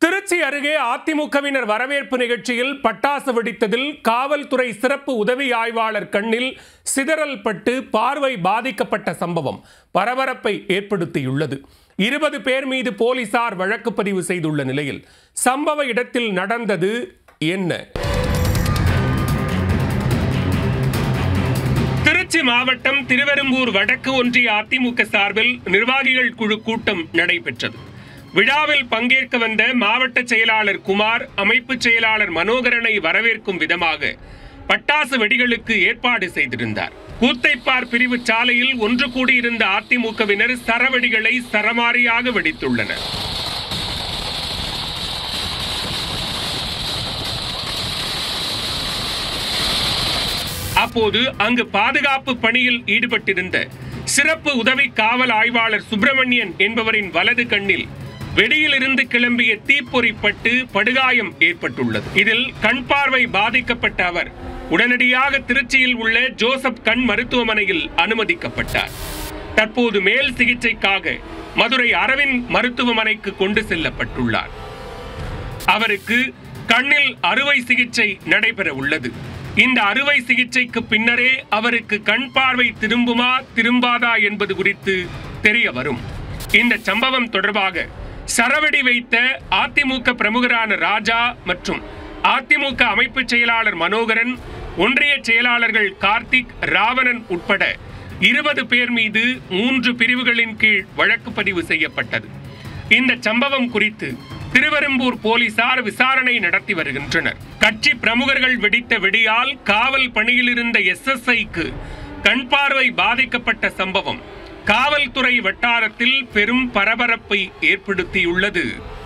திருச்சி அருகே அதிமுகவினர் வரவேற்பு நிகழ்ச்சியில் பட்டாசு வெடித்ததில் காவல்துறை சிறப்பு உதவி ஆய்வாளர் கண்ணில் சிதறல் பட்டு பார்வை பாதிக்கப்பட்ட சம்பவம் பரபரப்பை ஏற்படுத்தியுள்ளது இருபது பேர் மீது போலீசார் வழக்கு பதிவு செய்துள்ள நிலையில் சம்பவ இடத்தில் நடந்தது என்ன திருச்சி மாவட்டம் திருவெரும்பூர் வடக்கு ஒன்றிய அதிமுக சார்பில் நிர்வாகிகள் குழு கூட்டம் நடைபெற்றது விழாவில் பங்கேற்க வந்த மாவட்ட செயலாளர் குமார் அமைப்பு செயலாளர் மனோகரனை வரவேற்கும் விதமாக பட்டாசு வெடிகளுக்கு ஏற்பாடு செய்திருந்தார் கூத்தைப்பார் பிரிவு சாலையில் ஒன்று கூடியிருந்த அதிமுகவினர் சரவெடிகளை சரமாரியாக வெடித்துள்ளனர் அப்போது அங்கு பாதுகாப்பு பணியில் ஈடுபட்டிருந்த சிறப்பு உதவி காவல் ஆய்வாளர் சுப்பிரமணியன் என்பவரின் வலது கண்ணில் வெடியிலிருந்து கிளம்பிய தீப்பொறி பட்டு படுகாயம் ஏற்பட்டுள்ளது இதில் கண் பார்வை பாதிக்கப்பட்ட அவர் உடனடியாக திருச்சியில் உள்ள ஜோசப் கண் மருத்துவமனையில் அனுமதிக்கப்பட்டார் தற்போது மேல் சிகிச்சைக்காக மதுரை அரவிந்த் மருத்துவமனைக்கு கொண்டு செல்லப்பட்டுள்ளார் அவருக்கு கண்ணில் அறுவை சிகிச்சை நடைபெற உள்ளது இந்த அறுவை சிகிச்சைக்கு பின்னரே அவருக்கு கண் பார்வை திரும்புமா திரும்பாதா என்பது குறித்து தெரிய வரும் இந்த சம்பவம் தொடர்பாக சரவெடி வைத்த அதிமுக பிரமுகரான ராஜா மற்றும் அதிமுக அமைப்பு செயலாளர் மனோகரன் ஒன்றிய செயலாளர்கள் கார்த்திக் ராவணன் உட்பட இருபது பேர் மீது மூன்று பிரிவுகளின் கீழ் வழக்கு பதிவு செய்யப்பட்டது இந்த சம்பவம் குறித்து திருவெரும்பூர் போலீசார் விசாரணை நடத்தி வருகின்றனர் கட்சி பிரமுகர்கள் வெடித்த வெடியால் காவல் பணியில் இருந்த எஸ்எஸ்ஐக்கு கண் பார்வை பாதிக்கப்பட்ட சம்பவம் காவல்துறை வட்டாரத்தில் பெரும் பரபரப்பை ஏற்படுத்தியுள்ளது